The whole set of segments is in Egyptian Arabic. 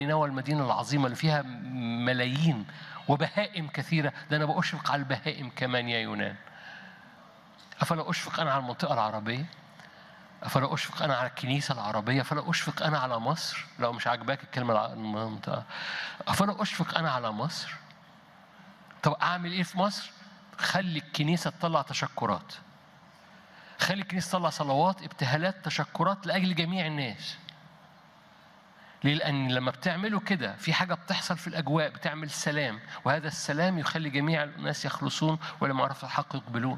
نينوى المدينة العظيمة اللي فيها ملايين وبهائم كثيرة ده أنا بأشفق على البهائم كمان يا يونان أفلا أشفق أنا على المنطقة العربية أفلا أشفق أنا على الكنيسة العربية أفلا أشفق أنا على مصر لو مش عاجباك الكلمة الع- المنطقة أفلا أشفق أنا على مصر طب أعمل إيه في مصر خلي الكنيسة تطلع تشكرات خلي الكنيسة تطلع صلوات ابتهالات تشكرات لأجل جميع الناس ليه؟ لأن لما بتعملوا كده في حاجة بتحصل في الأجواء بتعمل سلام وهذا السلام يخلي جميع الناس يخلصون ولما عرفوا الحق يقبلون.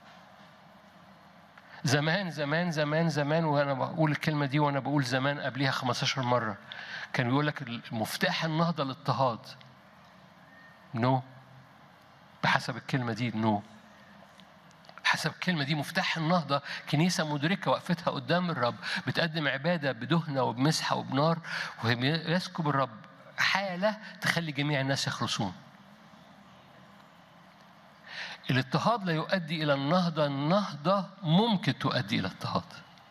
زمان زمان زمان زمان وأنا بقول الكلمة دي وأنا بقول زمان قبليها 15 مرة كان بيقول لك مفتاح النهضة الاضطهاد. نو no. بحسب الكلمة دي نو no. حسب الكلمة دي مفتاح النهضة كنيسة مدركة وقفتها قدام الرب بتقدم عبادة بدهنة وبمسحة وبنار ويسكب الرب حالة تخلي جميع الناس يخلصون الاضطهاد لا يؤدي إلى النهضة النهضة ممكن تؤدي إلى اضطهاد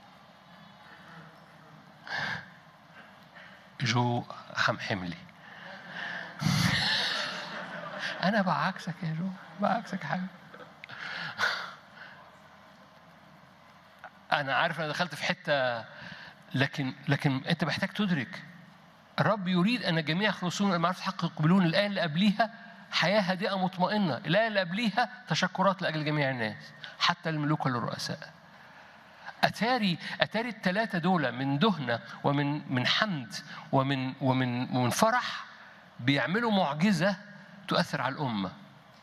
جو حمحم لي أنا بعكسك يا جو بعكسك حاجة انا عارف انا دخلت في حته لكن لكن انت محتاج تدرك الرب يريد ان الجميع يخلصون المعرفه الحق يقبلون الايه اللي قبليها حياه هادئه مطمئنه الايه اللي قبليها تشكرات لاجل جميع الناس حتى الملوك والرؤساء اتاري اتاري الثلاثه دول من دهنه ومن من حمد ومن ومن ومن فرح بيعملوا معجزه تؤثر على الامه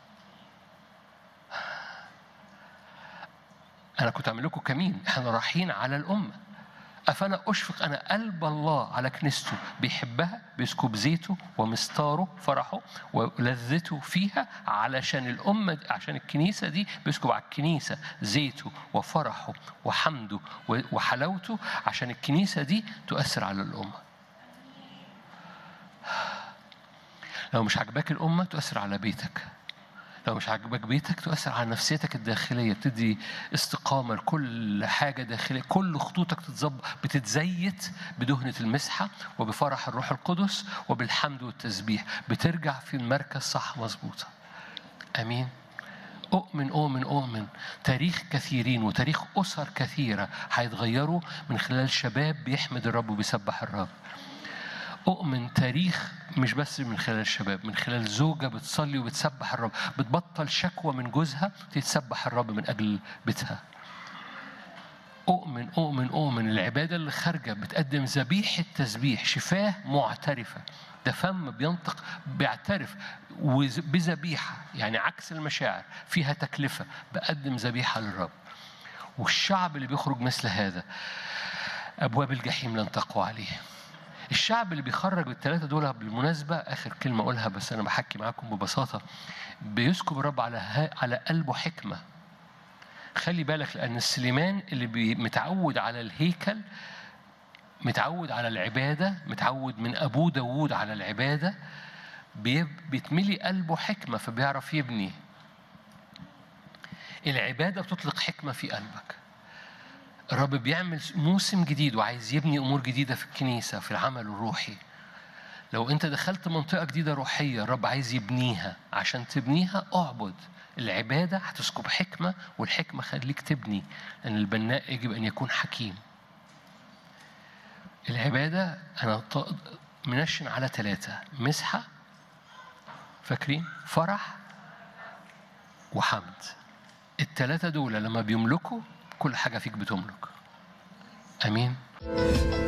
أنا كنت أعمل لكم كمين إحنا رايحين على الأمة أفلا أشفق أنا قلب الله على كنيسته بيحبها بيسكب زيته ومستاره فرحه ولذته فيها علشان الأمة عشان الكنيسة دي بيسكب على الكنيسة زيته وفرحه وحمده وحلاوته عشان الكنيسة دي تؤثر على الأمة لو مش عجباك الأمة تؤثر على بيتك لو مش عاجبك بيتك تؤثر على نفسيتك الداخليه بتدي استقامه لكل حاجه داخليه كل خطوطك تتظبط بتتزيت بدهنه المسحه وبفرح الروح القدس وبالحمد والتسبيح بترجع في المركز صح مظبوطه امين أؤمن أؤمن أؤمن تاريخ كثيرين وتاريخ أسر كثيرة هيتغيروا من خلال شباب بيحمد الرب وبيسبح الرب أؤمن تاريخ مش بس من خلال الشباب من خلال زوجة بتصلي وبتسبح الرب بتبطل شكوى من جوزها تتسبح الرب من أجل بيتها أؤمن أؤمن أؤمن العبادة اللي خارجة بتقدم ذبيحة تسبيح شفاه معترفة ده فم بينطق بيعترف بذبيحة يعني عكس المشاعر فيها تكلفة بقدم ذبيحة للرب والشعب اللي بيخرج مثل هذا أبواب الجحيم لن تقوى عليه الشعب اللي بيخرج الثلاثة دول بالمناسبة آخر كلمة أقولها بس أنا بحكي معاكم ببساطة بيسكب الرب على على قلبه حكمة خلي بالك لأن سليمان اللي متعود على الهيكل متعود على العبادة متعود من أبوه داوود على العبادة بيتملي قلبه حكمة فبيعرف يبني العبادة بتطلق حكمة في قلبك الرب بيعمل موسم جديد وعايز يبني امور جديده في الكنيسه في العمل الروحي لو انت دخلت منطقه جديده روحيه الرب عايز يبنيها عشان تبنيها اعبد العباده هتسكب حكمه والحكمه خليك تبني لان البناء يجب ان يكون حكيم العباده انا منشن على ثلاثه مسحه فاكرين فرح وحمد الثلاثه دول لما بيملكوا كل حاجة فيك بتملك أمين